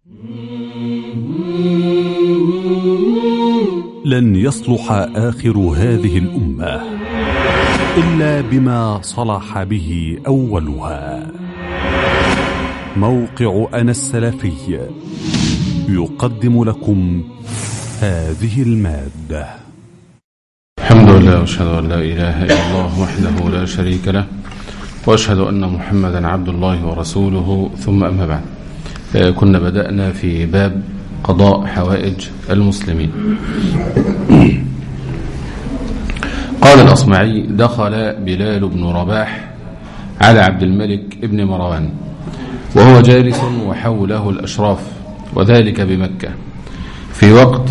لن يصلح آخر هذه الأمة إلا بما صلح به أولها موقع أنا السلفي يقدم لكم هذه المادة الحمد لله واشهد ان لا اله الا الله وحده لا شريك له واشهد ان محمدا عبد الله ورسوله ثم اما بعد آه، كنا بدانا في باب قضاء حوائج المسلمين قال الاصمعي دخل بلال بن رباح على عبد الملك ابن مروان وهو جالس وحوله الاشراف وذلك بمكه في وقت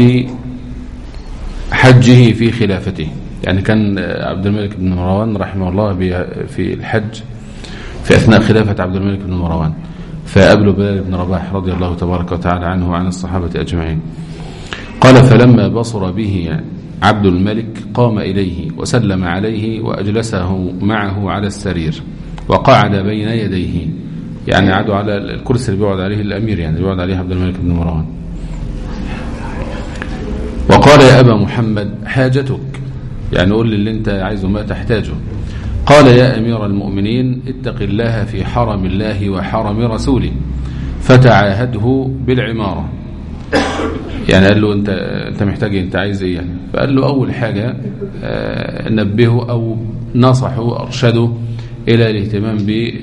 حجه في خلافته يعني كان عبد الملك بن مروان رحمه الله في الحج في أثناء خلافة عبد الملك بن مروان فقابله بلال بن رباح رضي الله تبارك وتعالى عنه وعن الصحابة أجمعين قال فلما بصر به عبد الملك قام إليه وسلم عليه وأجلسه معه على السرير وقعد بين يديه يعني قعدوا على الكرسي اللي بيقعد عليه الأمير يعني بيقعد عليه عبد الملك بن مروان وقال يا أبا محمد حاجتك يعني قول لي اللي انت عايزه ما تحتاجه قال يا أمير المؤمنين اتق الله في حرم الله وحرم رسوله فتعاهده بالعمارة يعني قال له انت انت محتاج إيه؟ انت عايز ايه يعني فقال له اول حاجة آه، نبهه او نصحه ارشده الى الاهتمام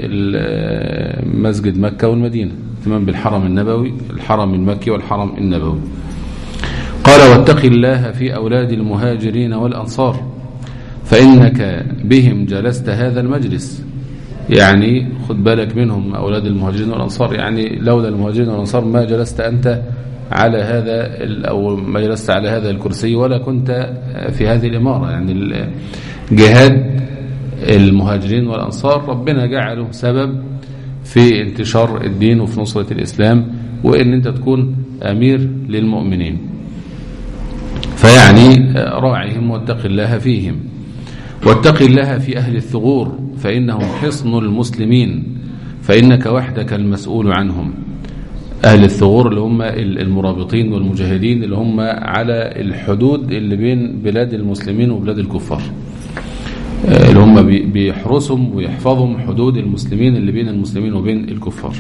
بمسجد مكة والمدينة اهتمام بالحرم النبوي الحرم المكي والحرم النبوي قال واتق الله في أولاد المهاجرين والأنصار فإنك بهم جلست هذا المجلس يعني خد بالك منهم أولاد المهاجرين والأنصار يعني لولا المهاجرين والأنصار ما جلست أنت على هذا أو ما جلست على هذا الكرسي ولا كنت في هذه الإمارة يعني جهاد المهاجرين والأنصار ربنا جعله سبب في انتشار الدين وفي نصرة الإسلام وإن أنت تكون أمير للمؤمنين فيعني راعهم واتق الله فيهم واتق الله في أهل الثغور فإنهم حصن المسلمين فإنك وحدك المسؤول عنهم أهل الثغور اللي هم المرابطين والمجاهدين اللي هم على الحدود اللي بين بلاد المسلمين وبلاد الكفار اللي هم بيحرسهم ويحفظهم حدود المسلمين اللي بين المسلمين وبين الكفار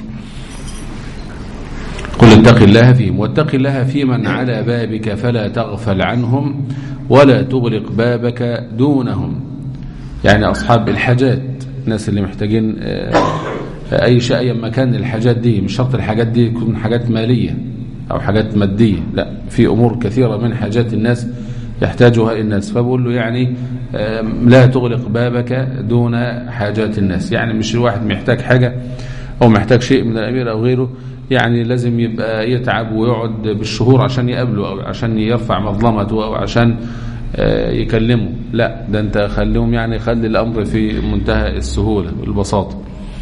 قل اتق الله فيهم واتق الله في من على بابك فلا تغفل عنهم ولا تغلق بابك دونهم يعني أصحاب الحاجات الناس اللي محتاجين أي شيء أي مكان الحاجات دي مش شرط الحاجات دي تكون حاجات مالية أو حاجات مادية لا في أمور كثيرة من حاجات الناس يحتاجها الناس فبقول له يعني لا تغلق بابك دون حاجات الناس يعني مش الواحد محتاج حاجة أو محتاج شيء من الأمير أو غيره يعني لازم يبقى يتعب ويقعد بالشهور عشان يقابله أو عشان يرفع مظلمته أو عشان يكلمه لا ده انت خليهم يعني خلي الأمر في منتهى السهولة والبساطة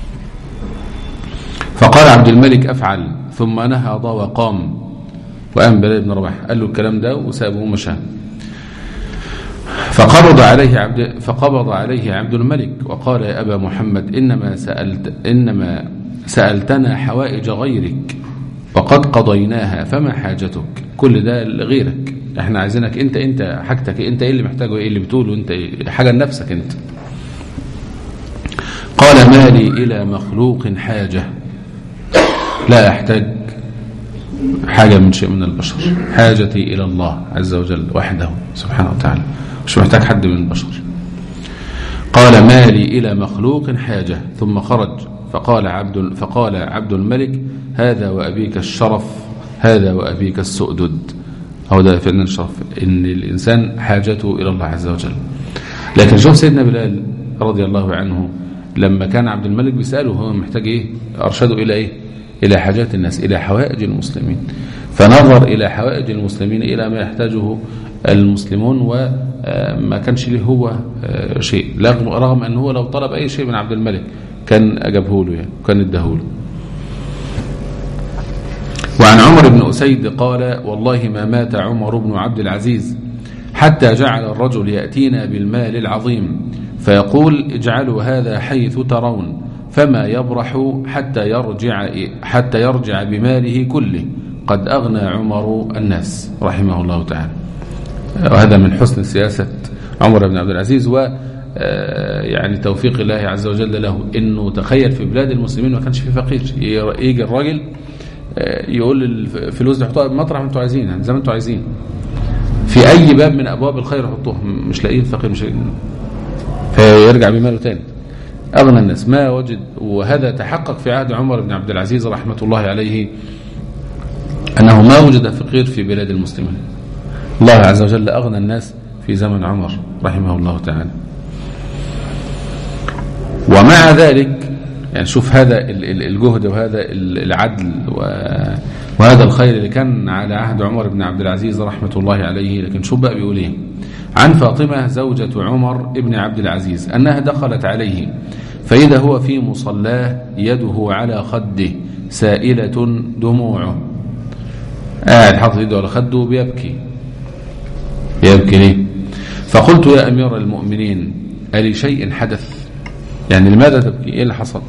فقال عبد الملك أفعل ثم نهض وقام وقام بلال بن رباح قال له الكلام ده وسابه ومشى فقبض عليه عبد فقبض عليه عبد الملك وقال يا أبا محمد إنما سألت إنما سألتنا حوائج غيرك وقد قضيناها فما حاجتك كل ده لغيرك احنا عايزينك انت انت حاجتك انت ايه اللي محتاجه ايه اللي بتقوله انت ايه حاجه لنفسك انت قال مالي الى مخلوق حاجه لا احتاج حاجه من شيء من البشر حاجتي الى الله عز وجل وحده سبحانه وتعالى مش محتاج حد من البشر قال مالي الى مخلوق حاجه ثم خرج فقال عبد فقال عبد الملك هذا وأبيك الشرف هذا وأبيك السؤدد هو ده فعلا الشرف إن الإنسان حاجته إلى الله عز وجل لكن شوف سيدنا بلال رضي الله عنه لما كان عبد الملك بيسأله هو محتاج إيه أرشده إلى إيه إلى حاجات الناس إلى حوائج المسلمين فنظر إلى حوائج المسلمين إلى ما يحتاجه المسلمون وما كانش له هو شيء رغم أنه لو طلب أي شيء من عبد الملك كان أجابه له يعني وكان اداه له وعن عمر بن أسيد قال والله ما مات عمر بن عبد العزيز حتى جعل الرجل يأتينا بالمال العظيم فيقول اجعلوا هذا حيث ترون فما يبرح حتى يرجع حتى يرجع بماله كله قد أغنى عمر الناس رحمه الله تعالى وهذا من حسن سياسة عمر بن عبد العزيز و يعني توفيق الله عز وجل له انه تخيل في بلاد المسلمين ما كانش في فقير يجي الراجل يقول الفلوس دي حطوها مطرح ما انتوا عايزين زي ما انتوا عايزين في اي باب من ابواب الخير حطوها مش لاقيين فقير مش لاقيين فيرجع بماله تاني اغنى الناس ما وجد وهذا تحقق في عهد عمر بن عبد العزيز رحمه الله عليه انه ما وجد فقير في بلاد المسلمين الله عز وجل اغنى الناس في زمن عمر رحمه الله تعالى ومع ذلك يعني شوف هذا الجهد وهذا العدل وهذا الخير اللي كان على عهد عمر بن عبد العزيز رحمة الله عليه لكن شوف بقى بيقول ايه عن فاطمة زوجة عمر بن عبد العزيز أنها دخلت عليه فإذا هو في مصلاه يده على خده سائلة دموعه قاعد حاطط يده على خده بيبكي بيبكي ليه فقلت يا أمير المؤمنين ألي شيء حدث يعني لماذا تبكي ايه اللي حصل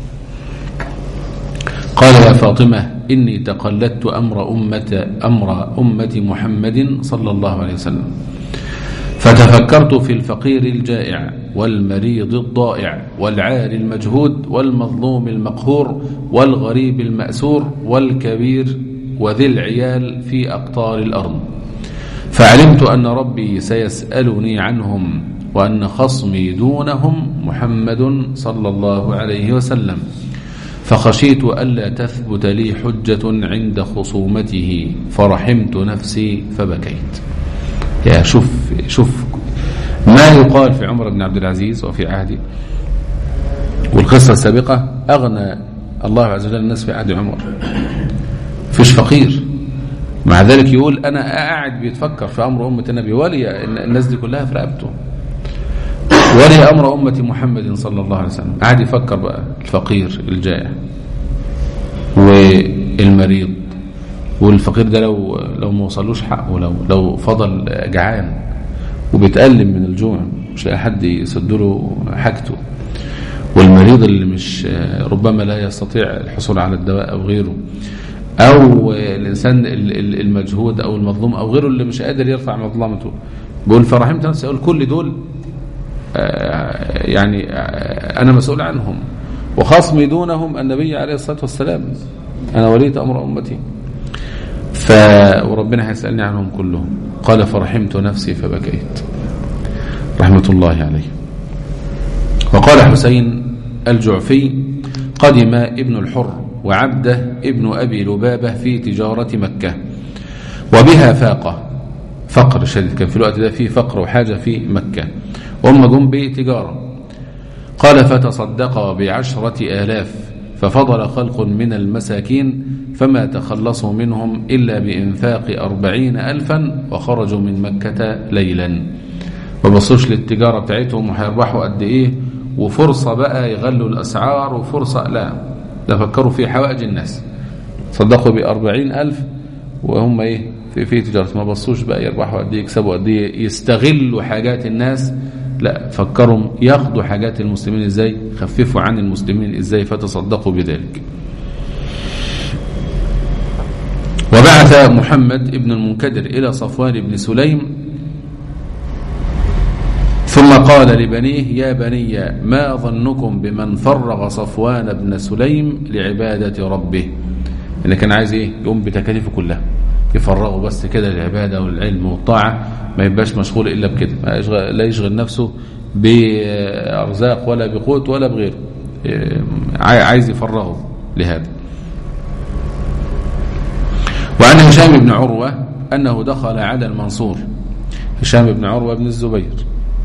قال يا فاطمة إني تقلدت أمر أمة, أمر أمة محمد صلى الله عليه وسلم فتفكرت في الفقير الجائع والمريض الضائع والعار المجهود والمظلوم المقهور والغريب المأسور والكبير وذي العيال في أقطار الأرض فعلمت أن ربي سيسألني عنهم وأن خصمي دونهم محمد صلى الله عليه وسلم فخشيت ألا تثبت لي حجة عند خصومته فرحمت نفسي فبكيت يا شوف شوف ما يقال في عمر بن عبد العزيز وفي عهده والقصة السابقة أغنى الله عز وجل الناس في عهد عمر فيش فقير مع ذلك يقول أنا قاعد بيتفكر في أمر أمة النبي ولي الناس دي كلها في رقبته ولي أمر أمة محمد صلى الله عليه وسلم قاعد يفكر بقى الفقير الجائع والمريض والفقير ده لو لو ما وصلوش حقه لو لو فضل جعان وبيتألم من الجوع مش لاقي حد يسد له حاجته والمريض اللي مش ربما لا يستطيع الحصول على الدواء أو غيره أو الإنسان المجهود أو المظلوم أو غيره اللي مش قادر يرفع مظلمته بقول فرحمت نفسي أقول كل دول يعني أنا مسؤول عنهم وخصمي دونهم النبي عليه الصلاة والسلام أنا وليت أمر أمتي ف وربنا هيسألني عنهم كلهم قال فرحمت نفسي فبكيت رحمة الله عليه وقال حسين الجعفي قدم ابن الحر وعبده ابن أبي لبابة في تجارة مكة وبها فاقة فقر شديد كان في الوقت ده فيه فقر وحاجة في مكة وهم جم بتجارة قال فتصدق بعشرة آلاف ففضل خلق من المساكين فما تخلصوا منهم إلا بإنفاق أربعين ألفا وخرجوا من مكة ليلا وبصوش للتجارة بتاعتهم وهيربحوا قد إيه وفرصة بقى يغلوا الأسعار وفرصة لا ده فكروا في حوائج الناس صدقوا بأربعين ألف وهم إيه في, في تجارة ما بصوش بقى يربحوا قد إيه يكسبوا قد إيه يستغلوا حاجات الناس لا فكروا ياخدوا حاجات المسلمين ازاي خففوا عن المسلمين ازاي فتصدقوا بذلك وبعث محمد ابن المنكدر إلى صفوان بن سليم ثم قال لبنيه يا بني ما ظنكم بمن فرغ صفوان بن سليم لعبادة ربه اللي كان عايز ايه يقوم بتكاليفه كلها يفرغه بس كده للعبادة والعلم والطاعة ما يبقاش مشغول إلا بكده ما يشغل لا يشغل نفسه بأرزاق ولا بقوت ولا بغيره عايز يفرغه لهذا وعن هشام بن عروة أنه دخل على المنصور هشام بن عروة بن الزبير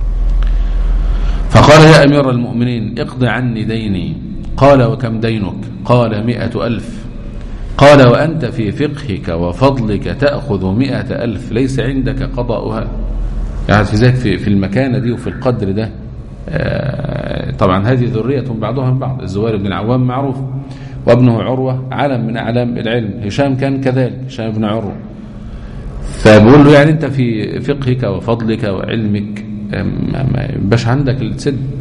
فقال يا أمير المؤمنين اقض عني ديني قال وكم دينك قال مئة ألف قال وأنت في فقهك وفضلك تأخذ مئة ألف ليس عندك قضاؤها يعني في ذلك في, في المكانة دي وفي القدر ده طبعا هذه ذرية بعضها من بعض الزبير بن العوام معروف وابنه عروة علم من أعلام العلم هشام كان كذلك هشام بن عروة فبقول له يعني أنت في فقهك وفضلك وعلمك ما يبقاش عندك السد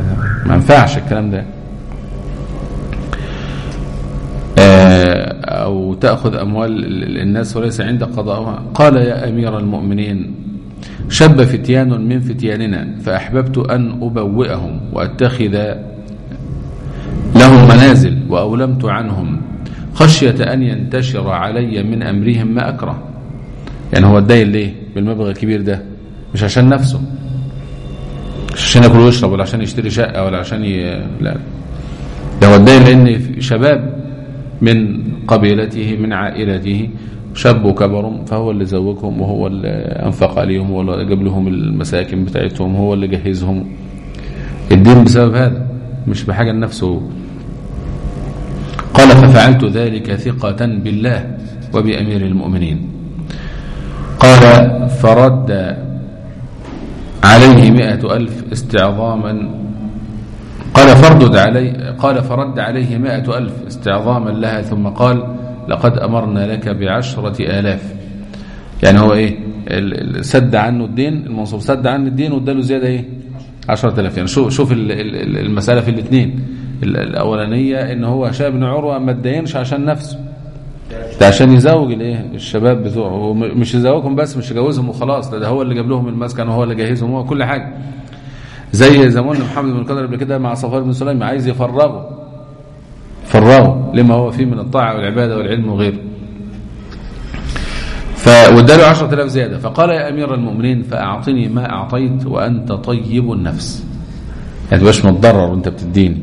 ما ينفعش الكلام ده أو تأخذ أموال الناس وليس عندك قضاءها قال يا أمير المؤمنين شب فتيان من فتياننا فأحببت أن أبوئهم وأتخذ لهم منازل وأولمت عنهم خشية أن ينتشر علي من أمرهم ما أكره يعني هو اتدين ليه بالمبلغ الكبير ده مش عشان نفسه مش عشان ياكل ويشرب ولا عشان يشتري شقة ولا عشان ي... لا ده هو اتدين لأن شباب من قبيلته من عائلته شاب وكبرهم فهو اللي زوجهم وهو اللي أنفق عليهم وهو اللي جاب لهم المساكن بتاعتهم هو اللي جهزهم الدين بسبب هذا مش بحاجة لنفسه قال ففعلت ذلك ثقة بالله وبأمير المؤمنين قال فرد عليه مئة ألف استعظاما قال فردد علي قال فرد عليه مئة ألف استعظاما لها ثم قال لقد أمرنا لك بعشرة آلاف يعني هو إيه سد عنه الدين المنصور سد عنه الدين واداله زيادة إيه عشرة آلاف يعني شوف, شوف المسألة في الاثنين الأولانية إن هو هشام بن عروة ما اتدينش عشان نفسه ده عشان يزوج الايه الشباب بتوعه مش يزوجهم بس مش يجوزهم وخلاص ده, ده هو اللي جاب لهم المسكن وهو اللي جهزهم هو كل حاجه زي زمان محمد بن القدر قبل كده مع صفوان بن سليم عايز يفرغه فرغه لما هو فيه من الطاعه والعباده والعلم وغيره فوداله 10000 زياده فقال يا امير المؤمنين فاعطني ما اعطيت وانت طيب النفس يعني تبقاش متضرر وانت بتديني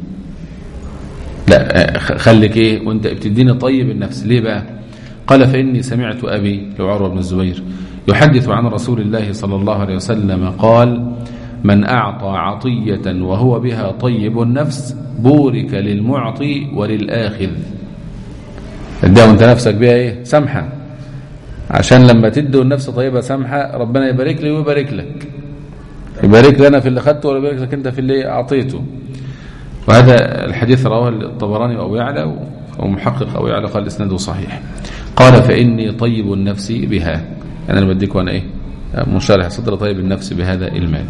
لا خليك ايه وانت بتديني طيب النفس ليه بقى قال فإني سمعت أبي لو عروة بن الزبير يحدث عن رسول الله صلى الله عليه وسلم قال من أعطى عطية وهو بها طيب النفس بورك للمعطي وللآخذ اديها وانت نفسك بها ايه سمحة عشان لما تدوا النفس طيبة سمحة ربنا يبارك لي ويبارك لك يبارك لنا في اللي خدته ولا يبارك لك انت في اللي اعطيته وهذا الحديث رواه الطبراني وابو يعلى ومحقق ابو يعلى قال اسناده صحيح قال فاني طيب النفس بها انا اللي بديك وانا ايه منشرح صدر طيب النفس بهذا المال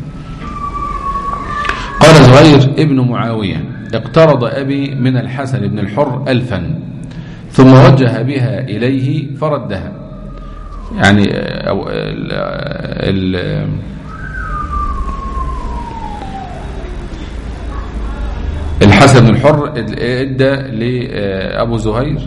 قال زهير ابن معاوية اقترض أبي من الحسن بن الحر ألفا ثم وجه بها إليه فردها يعني أو ال ال الحسن بن الحر ادى لأبو زهير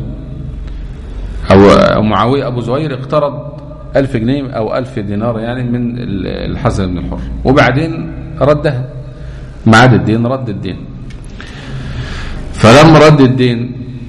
أو معاوية أبو زهير اقترض ألف جنيه أو ألف دينار يعني من الحسن بن الحر وبعدين ردها معاد الدين رد الدين فلما رد الدين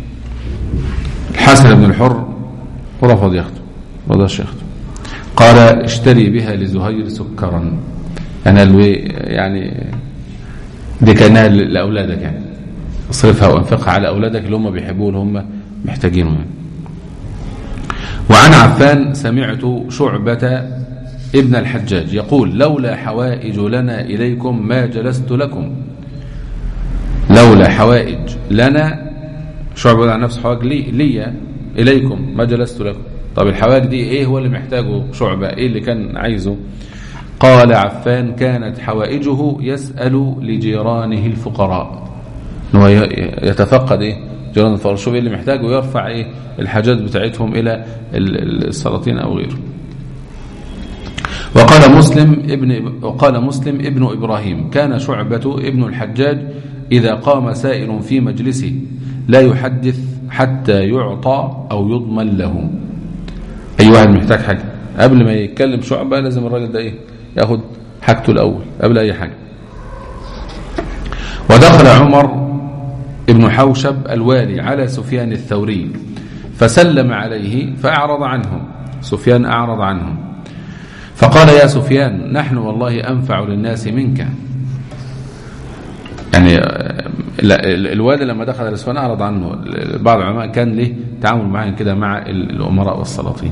الحسن بن الحر ورفض ياخده رضاش ياخده قال اشتري بها لزهير سكرا انا يعني دي كانها لاولادك يعني اصرفها وانفقها على اولادك اللي هم بيحبوه اللي هم محتاجينه يعني. وعن عفان سمعت شعبة ابن الحجاج يقول لولا حوائج لنا إليكم ما جلست لكم لولا حوائج لنا شعبة عن نفس حوائج لي, لي إليكم ما جلست لكم طب الحوائج دي إيه هو اللي محتاجه شعبة إيه اللي كان عايزه قال عفان كانت حوائجه يسأل لجيرانه الفقراء هو يتفقد إيه جيران الفقراء شوف إيه اللي محتاجه ويرفع إيه الحاجات بتاعتهم إلى السلاطين أو غيره وقال مسلم ابن وقال مسلم ابن ابراهيم كان شعبة ابن الحجاج إذا قام سائل في مجلسه لا يحدث حتى يعطى أو يضمن له أي واحد محتاج حاجة قبل ما يتكلم شعبة لازم الراجل ده إيه ياخد حاجته الأول قبل أي حاجة ودخل عمر ابن حوشب الوالي على سفيان الثوري فسلم عليه فأعرض عنه سفيان أعرض عنه فقال يا سفيان نحن والله أنفع للناس منك يعني الوالي لما دخل على سفيان أعرض عنه بعض العلماء كان له تعامل معين كده مع الأمراء والسلاطين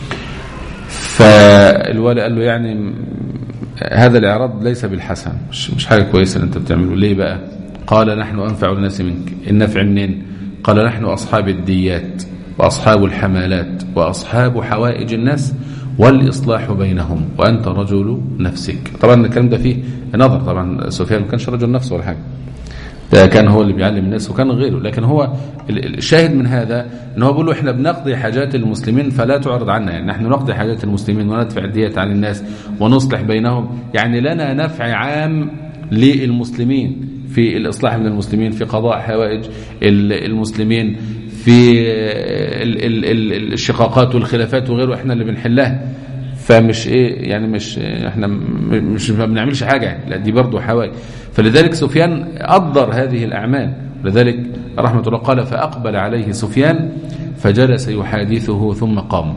فالوالي قال له يعني هذا الإعراض ليس بالحسن مش, مش حاجة كويسة اللي أنت بتعمله ليه بقى قال نحن أنفع للناس منك النفع منين قال نحن أصحاب الديات وأصحاب الحمالات وأصحاب حوائج الناس والإصلاح بينهم وأنت رجل نفسك طبعا الكلام ده فيه نظر طبعا سفيان ما كانش رجل نفسه ولا حاجة ده كان هو اللي بيعلم الناس وكان غيره لكن هو الشاهد من هذا ان هو بيقول له احنا بنقضي حاجات المسلمين فلا تعرض عنا يعني نحن نقضي حاجات المسلمين وندفع الدية عن الناس ونصلح بينهم يعني لنا نفع عام للمسلمين في الإصلاح من المسلمين في قضاء حوائج المسلمين في الشقاقات والخلافات وغيره احنا اللي بنحلها فمش ايه يعني مش احنا مش ما بنعملش حاجه يعني لا دي برضه حوائج فلذلك سفيان قدر هذه الاعمال لذلك رحمه الله قال فاقبل عليه سفيان فجلس يحادثه ثم قام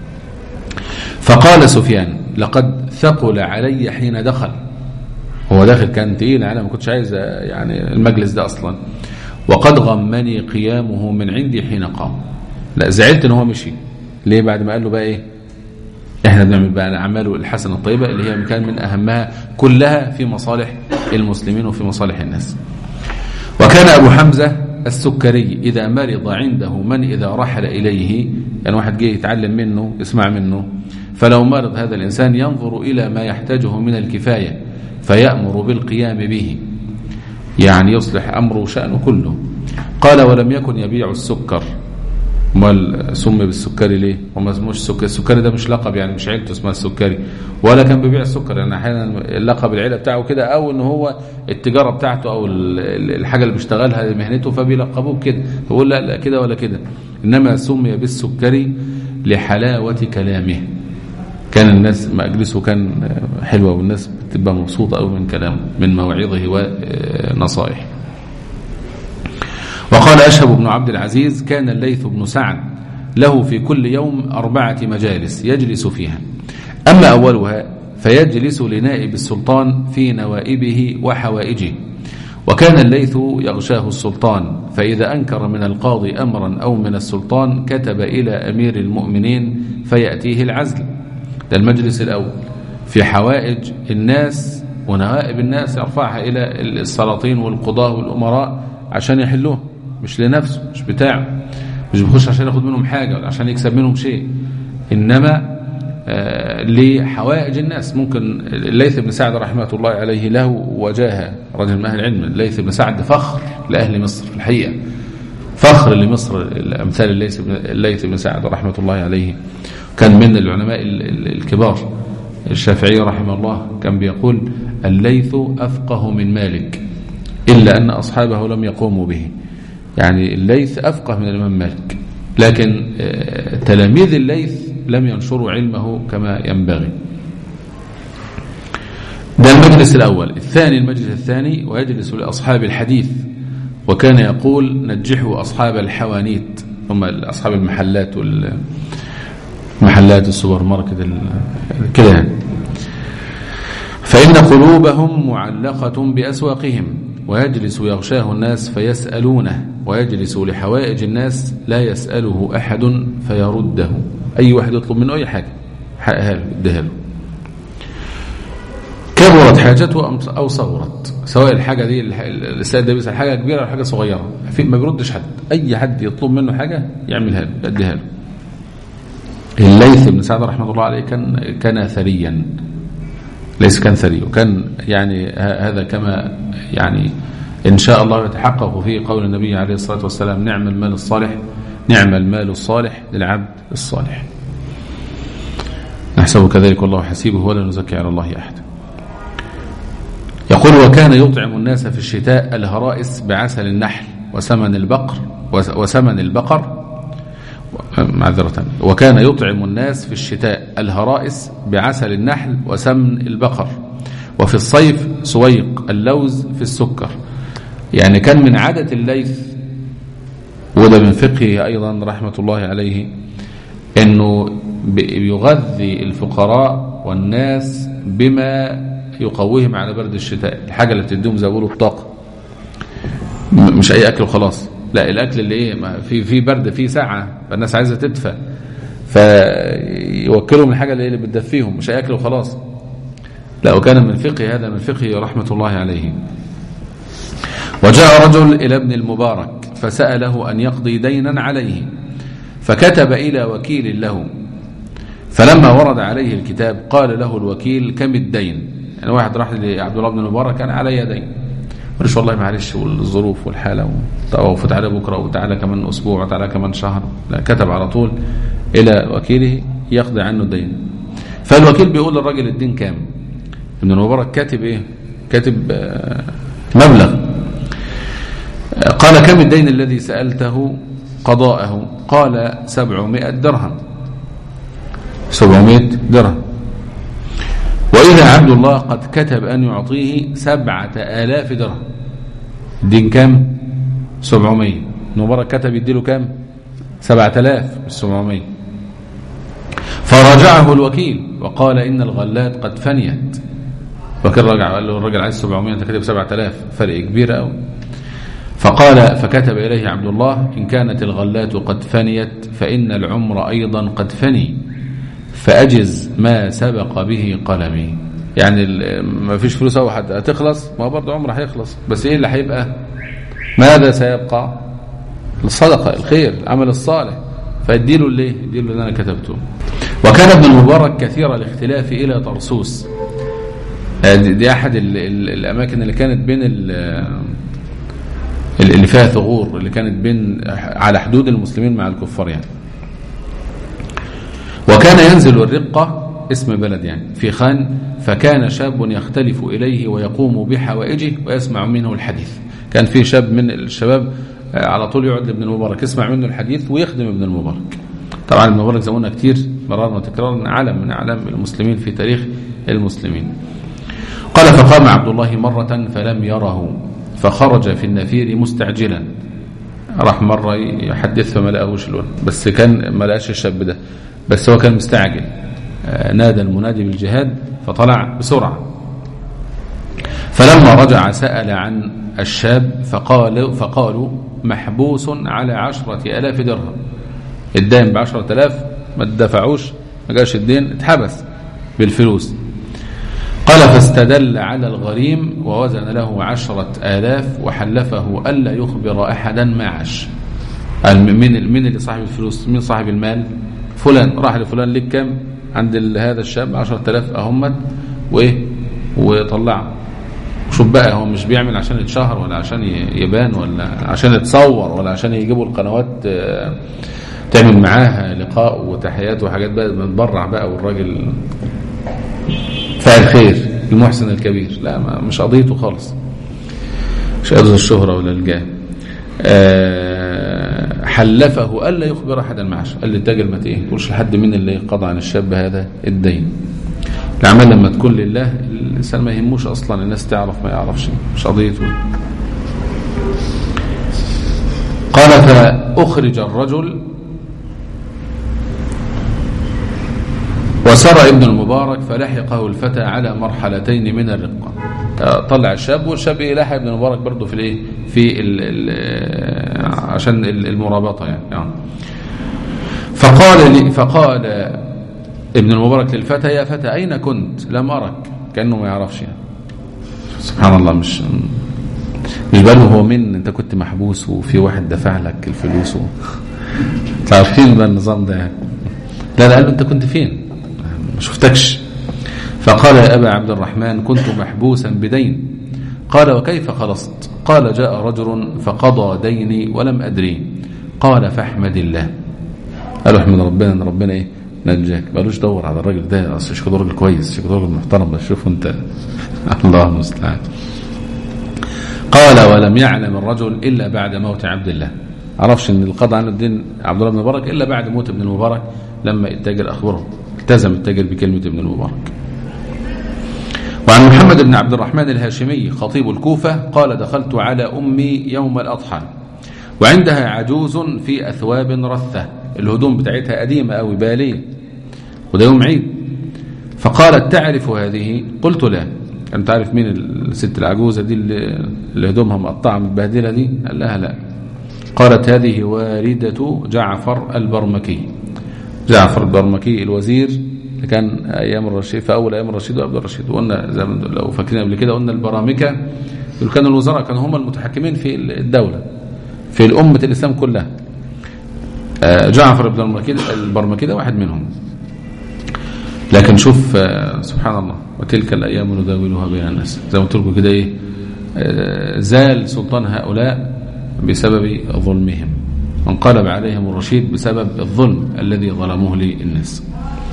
فقال سفيان لقد ثقل علي حين دخل هو داخل كان تقيل انا ما كنتش عايز يعني المجلس ده اصلا وقد غمني قيامه من عندي حين قام لا زعلت ان هو مشي ليه بعد ما قال له بقى ايه احنا بنعمل بقى الاعمال الحسنه الطيبه اللي هي كان من اهمها كلها في مصالح المسلمين وفي مصالح الناس وكان ابو حمزه السكري اذا مرض عنده من اذا رحل اليه يعني واحد جه يتعلم منه يسمع منه فلو مرض هذا الانسان ينظر الى ما يحتاجه من الكفايه فيامر بالقيام به يعني يصلح امره شانه كله قال ولم يكن يبيع السكر امال سمي بالسكري ليه وما اسموش سكري السكري ده مش لقب يعني مش عيلته اسمها السكري ولا كان بيبيع السكر يعني احيانا اللقب العيله بتاعه كده او ان هو التجاره بتاعته او الحاجه اللي بيشتغلها مهنته فبيلقبوه كده يقول لا لا كده ولا كده انما سمي بالسكري لحلاوه كلامه كان الناس مجلسه كان حلوه والناس بتبقى مبسوطه قوي من كلامه من مواعظه ونصائحه وقال أشهب بن عبد العزيز كان الليث بن سعد له في كل يوم أربعة مجالس يجلس فيها أما أولها فيجلس لنائب السلطان في نوائبه وحوائجه وكان الليث يغشاه السلطان فإذا أنكر من القاضي أمرا أو من السلطان كتب إلى أمير المؤمنين فيأتيه العزل ده المجلس الأول في حوائج الناس ونوائب الناس يرفعها إلى السلاطين والقضاة والأمراء عشان يحلوها مش لنفسه مش بتاعه مش بيخش عشان ياخد منهم حاجة ولا عشان يكسب منهم شيء إنما آه لحوائج الناس ممكن الليث بن سعد رحمة الله عليه له وجاهه رجل من أهل العلم الليث بن سعد فخر لأهل مصر في الحقيقة فخر لمصر أمثال الليث بن, الليث بن سعد رحمة الله عليه كان من العلماء الكبار الشافعي رحمه الله كان بيقول الليث أفقه من مالك إلا أن أصحابه لم يقوموا به يعني الليث أفقه من الإمام مالك لكن تلاميذ الليث لم ينشروا علمه كما ينبغي ده المجلس الأول الثاني المجلس الثاني ويجلس لأصحاب الحديث وكان يقول نجحوا أصحاب الحوانيت هم أصحاب المحلات والمحلات السوبر ماركت كده يعني فإن قلوبهم معلقة بأسواقهم ويجلس يغشاه الناس فيسألونه ويجلس لحوائج الناس لا يسأله أحد فيرده أي واحد يطلب منه أي حاجة حقها له اديها له كبرت حاجته أو صغرت سواء الحاجة دي السيد ده بيسأل حاجة كبيرة أو حاجة صغيرة في ما بيردش حد أي حد يطلب منه حاجة يعملها له يديها له الليث بن سعد رحمه الله عليه كان كان ثريا ليس كان ثري وكان يعني هذا كما يعني إن شاء الله يتحقق في قول النبي عليه الصلاة والسلام نعم المال الصالح نعم المال الصالح للعبد الصالح نحسب كذلك والله حسيبه ولا نزكي على الله أحد يقول وكان يطعم الناس في الشتاء الهرائس بعسل النحل وسمن البقر وسمن البقر معذرة وكان يطعم الناس في الشتاء الهرائس بعسل النحل وسمن البقر وفي الصيف سويق اللوز في السكر يعني كان من عادة الليث وده من فقهه أيضا رحمة الله عليه أنه يغذي الفقراء والناس بما يقويهم على برد الشتاء الحاجة اللي بتديهم زي بيقولوا الطاقة مش أي أكل وخلاص لا الأكل اللي إيه في في برد في ساعة فالناس عايزة تدفى فيوكلهم الحاجة اللي بتدفيهم مش أي أكل وخلاص لا وكان من فقه هذا من فقه رحمة الله عليه وجاء رجل إلى ابن المبارك فسأله أن يقضي دينا عليه فكتب إلى وكيل له فلما ورد عليه الكتاب قال له الوكيل كم الدين يعني واحد راح لعبد الله بن المبارك كان علي دين قالش والله معلش والظروف والحالة وفوت على بكرة وتعالى كمان أسبوع وتعالى كمان شهر لا كتب على طول إلى وكيله يقضي عنه الدين فالوكيل بيقول للراجل الدين كام ابن المبارك كاتب ايه كاتب آه مبلغ قال كم الدين الذي سألته قضاءه قال سبعمائة درهم سبعمائة درهم وإذا عبد الله قد كتب أن يعطيه سبعة آلاف درهم الدين كام سبعمائة مبارك كتب يديله كام سبعة آلاف مش سبعمائة فرجعه الوكيل وقال إن الغلات قد فنيت وكان رجع قال له الراجل عايز 700 انت كاتب 7000 فرق كبير قوي فقال فكتب إليه عبد الله إن كانت الغلات قد فنيت فإن العمر أيضا قد فني فأجز ما سبق به قلمي يعني ما فيش فلوس أو حد هتخلص ما برضه عمره هيخلص بس إيه اللي هيبقى ماذا سيبقى الصدقة الخير العمل الصالح فاديله اللي اديله اللي أنا كتبته وكان ابن المبارك كثير الاختلاف إلى طرسوس دي أحد ال ال الأماكن اللي كانت بين اللي فيها ثغور اللي كانت بين على حدود المسلمين مع الكفار يعني وكان ينزل الرقة اسم بلد يعني في خان فكان شاب يختلف إليه ويقوم بحوائجه ويسمع منه الحديث كان في شاب من الشباب على طول يقعد لابن المبارك يسمع منه الحديث ويخدم ابن المبارك طبعا ابن المبارك زماننا كتير مرارا وتكرارا علم من أعلام المسلمين في تاريخ المسلمين قال فقام عبد الله مرة فلم يره فخرج في النفير مستعجلا راح مرة يحدث فما لقاهوش الولد بس كان ما لقاش الشاب ده بس هو كان مستعجل نادى المنادي بالجهاد فطلع بسرعة فلما رجع سأل عن الشاب فقال فقالوا محبوس على عشرة ألاف درهم الدين بعشرة ألاف ما تدفعوش ما جاش الدين اتحبس بالفلوس قال فاستدل على الغريم ووزن له عشرة آلاف وحلفه ألا يخبر أحدا ما عاش من من اللي صاحب الفلوس من صاحب المال فلان راح لفلان لك كم عند هذا الشاب عشرة آلاف أهمت وإيه وطلعه شوف بقى هو مش بيعمل عشان يتشهر ولا عشان يبان ولا عشان يتصور ولا عشان يجيبوا القنوات تعمل معاها لقاء وتحيات وحاجات بقى متبرع بقى والراجل فاعل خير المحسن الكبير لا ما مش قضيته خالص مش قضية الشهرة ولا الجاه أه حلفه ألا يخبر أحدا معاش قال للتاجر ما ايه تقولش لحد مين اللي قضى عن الشاب هذا الدين الأعمال لما تكون لله الإنسان ما يهموش أصلا الناس تعرف ما يعرفش مش قضيته قال فأخرج الرجل وسرى ابن المبارك فلحقه الفتى على مرحلتين من الرقة طلع الشاب والشاب يلاحق ابن المبارك برضه في الايه في ال ال عشان المرابطه يعني, يعني فقال لي فقال ابن المبارك للفتى يا فتى اين كنت لم ارك كانه ما يعرفش يعني سبحان الله مش مش باله هو مين انت كنت محبوس وفي واحد دفع لك الفلوس و... عارفين بقى النظام ده يعني لا لا قال له انت كنت فين ما شفتكش فقال يا أبا عبد الرحمن كنت محبوسا بدين قال وكيف خلصت قال جاء رجل فقضى ديني ولم أدري قال فاحمد الله قال احمد ربنا ان ربنا ايه نجاك مالوش دور على الراجل ده اصل شكله راجل كويس شكله راجل محترم بس شوف انت الله المستعان قال ولم يعلم الرجل الا بعد موت عبد الله عرفش ان القضاء عن الدين عبد الله بن المبارك الا بعد موت ابن المبارك لما التاجر اخبره التزم التاجر بكلمه ابن المبارك وعن محمد بن عبد الرحمن الهاشمي خطيب الكوفة قال دخلت على أمي يوم الأضحى وعندها عجوز في أثواب رثة الهدوم بتاعتها قديمة أو بالية وده يوم عيد فقالت تعرف هذه قلت لا أنت عارف مين الست العجوزة دي اللي هدومها مقطعة متبهدلة دي قال لها لا قالت هذه واردة جعفر البرمكي جعفر البرمكي الوزير اللي كان ايام الرشيد في اول ايام الرشيد وقبل الرشيد وقلنا زي ما لو فاكرين قبل كده قلنا البرامكه دول كانوا الوزراء كانوا هم المتحكمين في الدوله في الامه الاسلام كلها جعفر بن البرمكي البرمكي ده واحد منهم لكن شوف سبحان الله وتلك الايام نداولها بين الناس زي ما قلت لكم كده ايه آه، زال سلطان هؤلاء بسبب ظلمهم وانقلب عليهم الرشيد بسبب الظلم الذي ظلموه للناس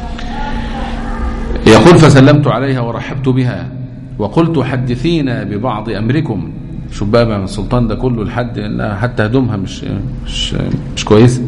يقول فسلمت عليها ورحبت بها وقلت حدثينا ببعض أمركم شوف بقى من السلطان ده كله لحد انها حتى هدومها مش مش مش كويس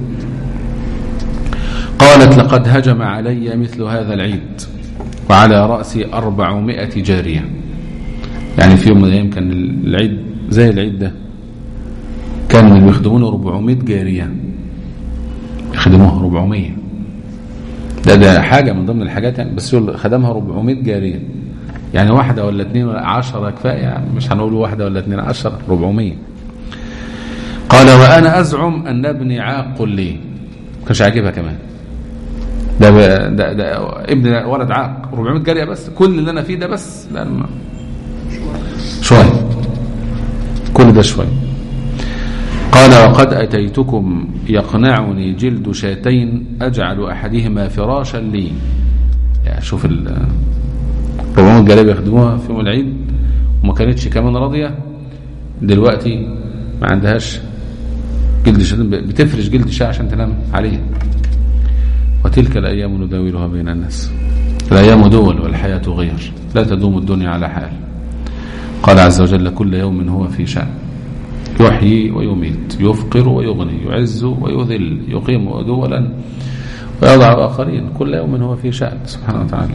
قالت لقد هجم علي مثل هذا العيد وعلى رأسي أربعمائة جارية يعني في يوم من الأيام كان العيد زي العيد ده كانوا اللي بيخدمونه 400 جارية يخدموها 400 ده ده حاجة من ضمن الحاجات يعني بس يقول خدمها 400 جارية يعني واحدة ولا اثنين ولا عشرة كفاية يعني مش هنقول واحدة ولا اثنين عشرة 400 قال وأنا أزعم أن ابني عاق لي كانش عاجبها كمان ده, ده, ده ابن ولد عاق 400 جارية بس كل اللي أنا فيه ده بس لا ما شوية كل ده شوية قال وقد أتيتكم يقنعني جلد شاتين أجعل أحدهما فراشا لي يعني شوف ال 400 جلابيه بيخدموها في يوم العيد وما كانتش كمان راضية دلوقتي ما عندهاش جلد شاتين بتفرش جلد شاة عشان تنام عليه وتلك الأيام نداولها بين الناس الأيام دول والحياة غير لا تدوم الدنيا على حال قال عز وجل كل يوم هو في شأن يحيي ويميت يفقر ويغني يعز ويذل يقيم دولا ويضع آخرين كل يوم هو في شأن سبحانه وتعالى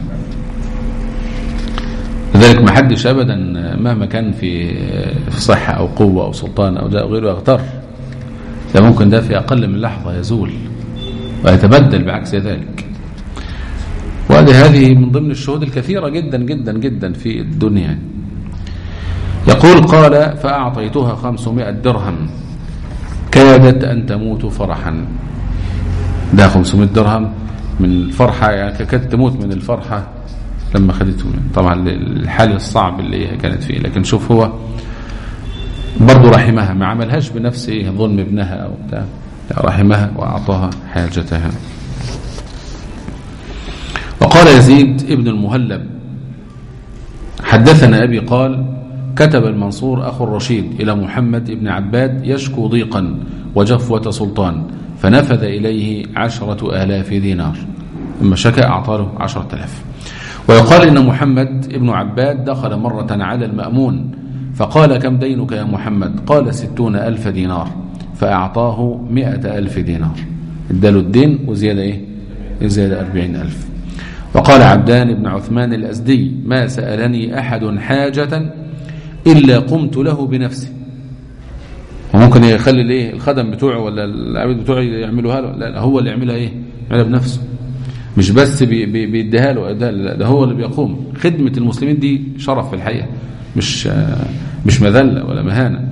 لذلك ما حدش أبدا مهما كان في في صحة أو قوة أو سلطان أو ده أو غيره يغتر ده ممكن ده في أقل من لحظة يزول ويتبدل بعكس ذلك وهذه هذه من ضمن الشهود الكثيرة جدا جدا جدا في الدنيا يقول قال فأعطيتها خمسمائة درهم كادت أن تموت فرحا ده خمسمائة درهم من الفرحة يعني كانت تموت من الفرحة لما خدته طبعا الحال الصعب اللي هي كانت فيه لكن شوف هو برضه رحمها ما عملهاش بنفس ايه ظلم ابنها او بتاع رحمها واعطاها حاجتها وقال يزيد ابن المهلب حدثنا ابي قال كتب المنصور أخو الرشيد إلى محمد بن عباد يشكو ضيقا وجفوة سلطان فنفذ إليه عشرة آلاف دينار لما شكى أعطى له عشرة آلاف ويقال إن محمد بن عباد دخل مرة على المأمون فقال كم دينك يا محمد قال ستون ألف دينار فأعطاه مئة ألف دينار اداله الدين وزيادة إيه زيادة أربعين ألف وقال عبدان بن عثمان الأزدي ما سألني أحد حاجة إلا قمت له بنفسي وممكن يخلي الايه الخدم بتوعه ولا العبيد بتوعه يعملوها له لا هو اللي يعملها ايه يعملها بنفسه مش بس بي بي بيديها له ده, ده هو اللي بيقوم خدمة المسلمين دي شرف في الحقيقة مش مش مذلة ولا مهانة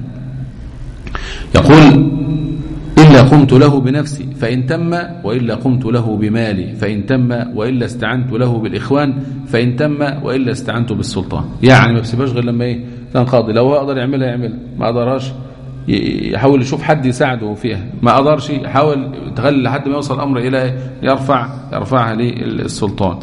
يقول إلا قمت له بنفسي فإن تم وإلا قمت له بمالي فإن تم وإلا استعنت له بالإخوان فإن تم وإلا استعنت بالسلطان يعني ما بسيبهاش غير لما إيه تنقضي لو هو أقدر يعملها يعملها ما قدرهاش يحاول يشوف حد يساعده فيها ما قدرش يحاول تخلي لحد ما يوصل الأمر إلى يرفع يرفعها للسلطان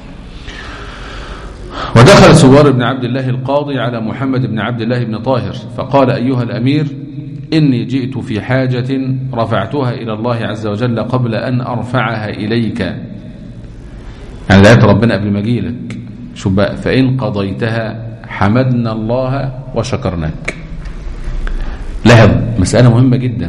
ودخل سوار بن عبد الله القاضي على محمد بن عبد الله بن طاهر فقال أيها الأمير إني جئت في حاجة رفعتها إلى الله عز وجل قبل أن أرفعها إليك يعني دعيت ربنا قبل ما أجيلك شو بقى فإن قضيتها حمدنا الله وشكرناك لاحظ مسألة مهمة جدا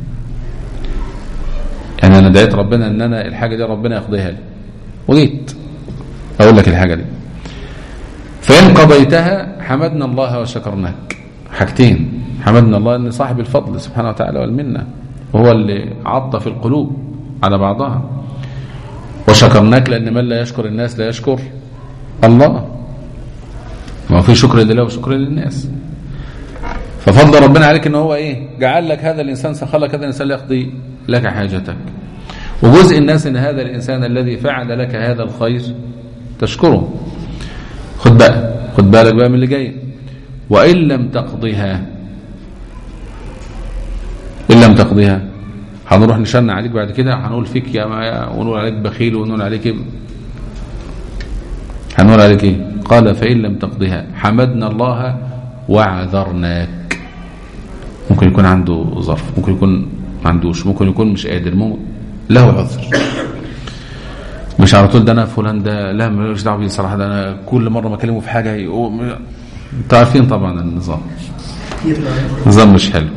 يعني أنا دعيت ربنا أن أنا الحاجة دي ربنا يقضيها لي وجيت أقول لك الحاجة دي فإن قضيتها حمدنا الله وشكرناك حاجتين حمدنا الله أن صاحب الفضل سبحانه وتعالى والمنة وهو اللي عطف القلوب على بعضها وشكرناك لأن من لا يشكر الناس لا يشكر الله ما في شكر لله وشكر للناس ففضل ربنا عليك ان هو ايه جعل لك هذا الانسان سخر لك هذا الانسان ليقضي لك حاجتك وجزء الناس ان هذا الانسان الذي فعل لك هذا الخير تشكره خد بقى خد بالك بقى من اللي جاي وان لم تقضيها ان لم تقضيها هنروح نشن عليك بعد كده هنقول فيك يا ونقول عليك بخيل ونقول عليك ايه هنقول عليك ايه قال فإن لم تقضها حمدنا الله وعذرناك ممكن يكون عنده ظرف ممكن يكون ما عندوش ممكن يكون مش قادر ممكن له عذر مش على طول ده انا فلان ده لا ملوش دعوه بيه صراحه ده انا كل مره ما اكلمه في حاجه يقوم انتوا عارفين طبعا النظام نظام مش حلو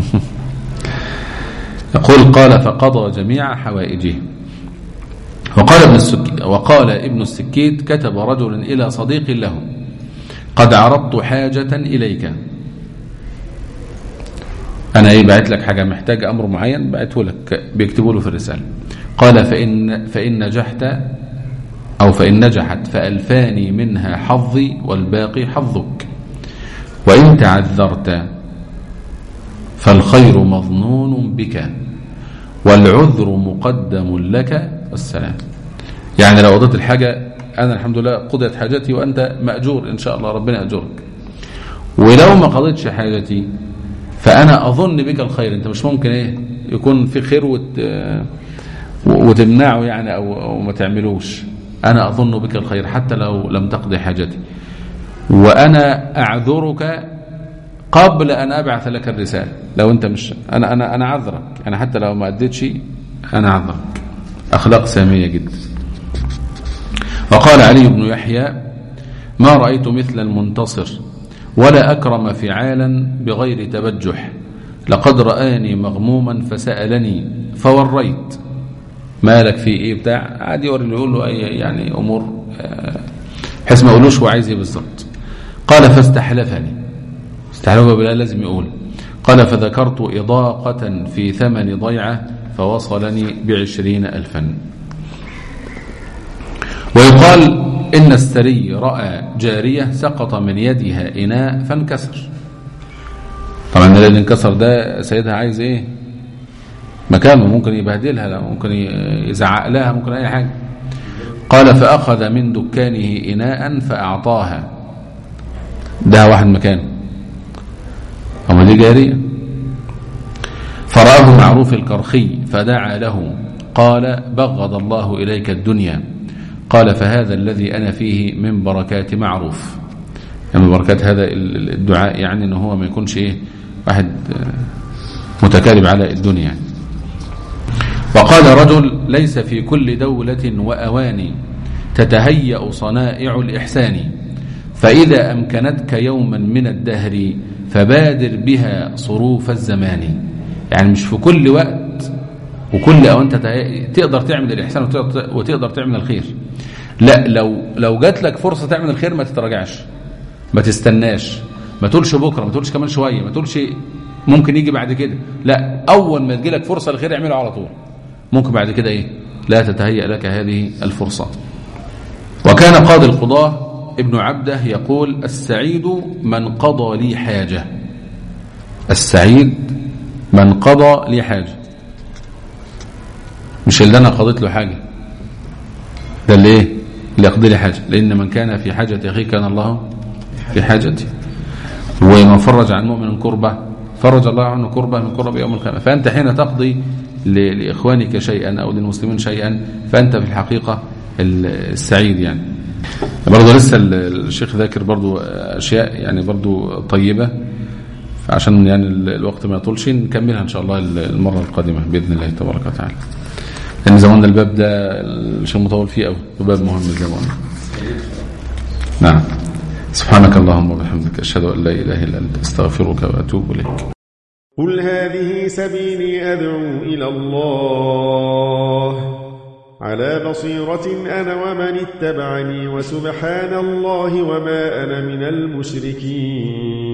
يقول قال فقضى جميع حوائجه وقال ابن السكيت وقال ابن السكيت كتب رجل الى صديق له قد عرضت حاجه اليك انا ايه بعت لك حاجه محتاج امر معين بعته لك بيكتبوا له في الرساله قال فان فان نجحت او فان نجحت فالفاني منها حظي والباقي حظك وان تعذرت فالخير مظنون بك والعذر مقدم لك والسلام يعني لو قضيت الحاجه انا الحمد لله قضيت حاجتي وانت ماجور ان شاء الله ربنا اجرك ولو ما قضيتش حاجتي فانا اظن بك الخير انت مش ممكن ايه يكون في خير وت... وتمنعه يعني او او ما تعملوش انا اظن بك الخير حتى لو لم تقضي حاجتي وانا اعذرك قبل ان ابعث لك الرساله لو انت مش انا انا انا اعذرك انا حتى لو ما اديتش انا اعذرك اخلاق ساميه جدا وقال علي بن يحيى ما رايت مثل المنتصر ولا أكرم فعالا بغير تبجح لقد رآني مغموما فسألني فوريت مالك في ايه بتاع عادي يوري له يقول له اي يعني امور بحيث ما يقولوش هو عايز ايه بالظبط قال فاستحلفني استحلف بالله لازم يقول قال فذكرت إضاقة في ثمن ضيعة فوصلني بعشرين ألفا ويقال إن السري رأى جارية سقط من يدها إناء فانكسر طبعا الذي انكسر ده سيدها عايز ايه مكانه ممكن يبهدلها ممكن يزعق لها ممكن اي حاجة قال فأخذ من دكانه إناء فأعطاها ده واحد مكانه أما دي جارية فرآه معروف الكرخي فدعا له قال بغض الله إليك الدنيا قال فهذا الذي أنا فيه من بركات معروف يعني من بركات هذا الدعاء يعني أنه هو ما يكونش إيه واحد متكالب على الدنيا يعني. وقال رجل ليس في كل دولة وأواني تتهيأ صنائع الإحسان فإذا أمكنتك يوما من الدهر فبادر بها صروف الزمان يعني مش في كل وقت وكل أو أنت تقدر تعمل الإحسان وتقدر تعمل الخير لا لو لو جات لك فرصة تعمل الخير ما تتراجعش ما تستناش ما تقولش بكرة ما تقولش كمان شوية ما تقولش ممكن يجي بعد كده لا أول ما تجي لك فرصة للخير اعمله على طول ممكن بعد كده إيه لا تتهيأ لك هذه الفرصة وكان قاضي القضاة ابن عبده يقول السعيد من قضى لي حاجة السعيد من قضى لي حاجة مش اللي أنا قضيت له حاجة ده اللي ايه اللي يقضي لي حاجة لأن من كان في حاجة أخيه كان الله في حاجته ومن فرج عن مؤمن كربة فرج الله عنه كربة من كرب يوم القيامة فأنت حين تقضي لإخوانك شيئا أو للمسلمين شيئا فأنت في الحقيقة السعيد يعني برضه لسه الشيخ ذاكر برضه أشياء يعني برضه طيبة عشان يعني الوقت ما يطولش نكملها إن شاء الله المرة القادمة بإذن الله تبارك وتعالى لأن زمان الباب ده الشيخ مطول فيه قوي وباب مهم زي ما قلنا نعم سبحانك اللهم وبحمدك أشهد أن لا إله إلا أنت أستغفرك وأتوب إليك قل هذه سبيلي أدعو إلى الله على بصيرة أنا ومن اتبعني وسبحان الله وما أنا من المشركين